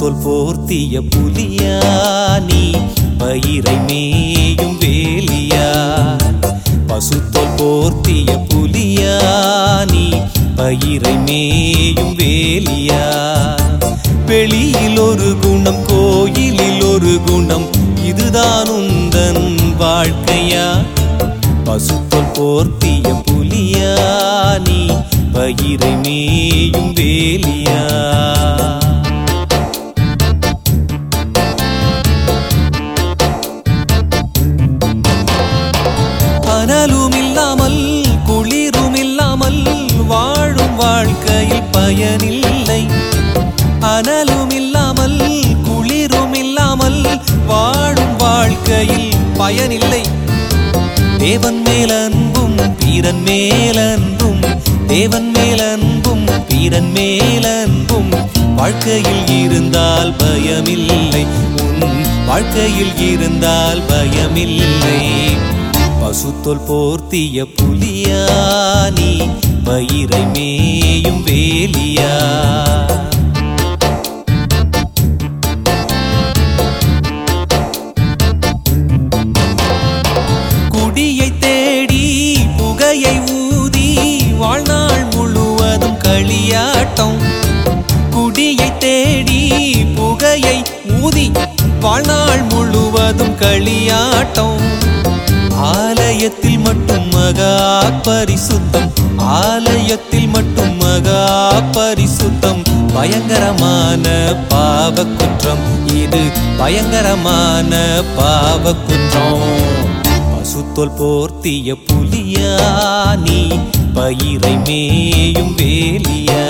பசுத்தோல் போர்த்திய புலியா நீ பயிரை மேயும் வேலியா பசுத்தோல் போர்த்திய புலியா நீ பயிரை மேயும் வேலியா வெளியில் ஒரு குணம் கோயிலில் ஒரு குணம் இதுதான் உந்தன் வாழ்க்கையா பசுத்தோல் போர்த்திய புலியா நீ பயிரை மேயும் வேலியா அனலும் இல்லாமல் குளிரும் இல்லாமல் வாழும் வாழ்க்கையில் பயனில்லை அனலும் இல்லாமல் குளிரும் இல்லாமல் வாழும் வாழ்க்கையில் பயனில்லை தேவன் மேலன்பும் வீரன் மேலன்பும் தேவன் மேலன்பும் வீரன் மேலன்பும் வாழ்க்கையில் இருந்தால் பயமில்லை உன் வாழ்க்கையில் இருந்தால் பயமில்லை பசுத்தோல் போர்த்திய புலியா நீ பயிரை மேயும் வேலியா குடியை தேடி புகையை ஊதி வாழ்நாள் முழுவதும் களியாட்டம் குடியை தேடி புகையை ஊதி வாழ்நாள் முழுவதும் களியாட்டம் ஆலயத்தில் மட்டும் மகா பரிசுத்தம் ஆலயத்தில் மட்டும் மகா பரிசுத்தம் பயங்கரமான பாவ குற்றம் இது பயங்கரமான பாவ குற்றம் பசுத்தோல் போர்த்திய புலியா நீ பயிரை மேயும் வேலியா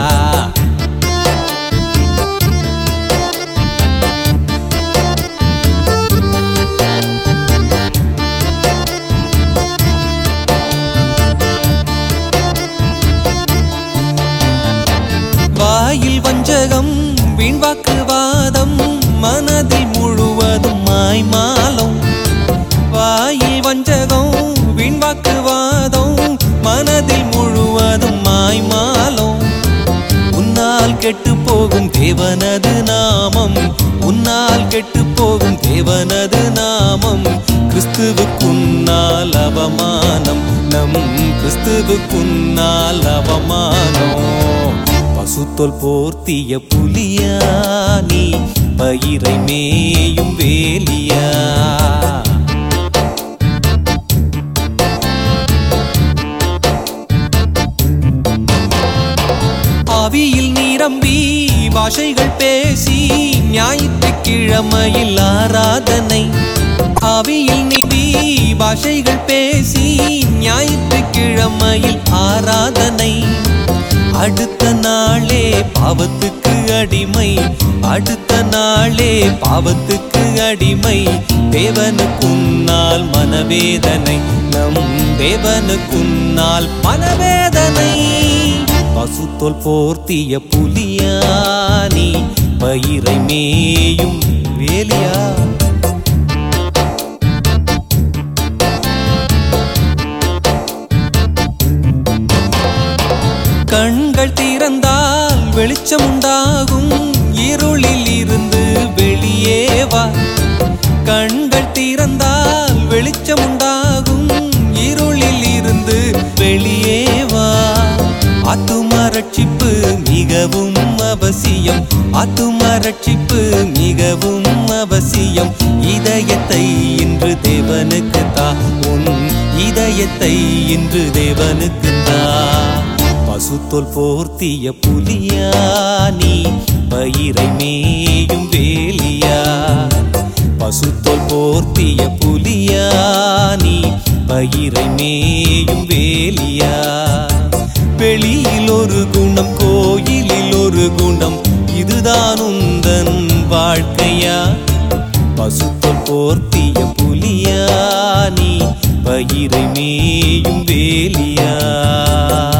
வாயில் வஞ்சகம் வீண்வாக்குவாதம் மனதில் முழுவதும் மாய்மாலம் வாயில் வஞ்சகம் வீண்வாக்குவாதம் மனதில் முழுவதும் மாய்மாலம் உன்னால் கெட்டு போகும் தேவனது நாமம் உன்னால் கெட்டு போகும் தேவனது நாமம் கிறிஸ்துவுக்குன்னால் அவமானம் நம் கிறிஸ்துவுக்குன்னால் அவமானம் பசுத்தோல் போர்த்திய புலியா நீ பயிரை மேயும் வேலியா ஆவியில் நிரம்பி பாஷைகள் பேசி ஞாயிற்றுக்கிழமையில் ஆராதனை ஆவியில் நிபி பாஷைகள் பேசி ஞாயிற்றுக்கிழமையில் ஆராதனை அடுத்த நாளே பாவத்துக்கு அடிமை அடுத்த நாளே பாவத்துக்கு அடிமை தேவனுக்குன்னால் மனவேதனை நம் தேவனுக்குன்னால் மனவேதனை பசுத்தோல் போர்த்திய புலியா நீ பயிரை மேயும் வேலியா கண்கள் திறந்தால் வெளிச்சம் உண்டாகும் இருளில் இருந்து வெளியே வா கண்கள் திறந்தால் வெளிச்சம் உண்டாகும் இருளில் இருந்து வெளியே வா ஆத்தும ரட்சிப்பு மிகவும் அவசியம் ஆத்தும ரட்சிப்பு மிகவும் அவசியம் இதயத்தை இன்று தேவனுக்கு தா உன் இதயத்தை இன்று தேவனுக்கு தா பசுத்தோல் போர்த்திய புலியா நீ பயிரை மேயும் வேலியா பசுத்தோல் போர்த்திய புலியா நீ பயிரை மேயும் வேலியா வெளியில் ஒரு குணம் கோயிலில் ஒரு குணம் இதுதான் உந்தன் வாழ்க்கையா பசுத்தோல் போர்த்திய புலியா நீ பயிரை மேயும் வேலியா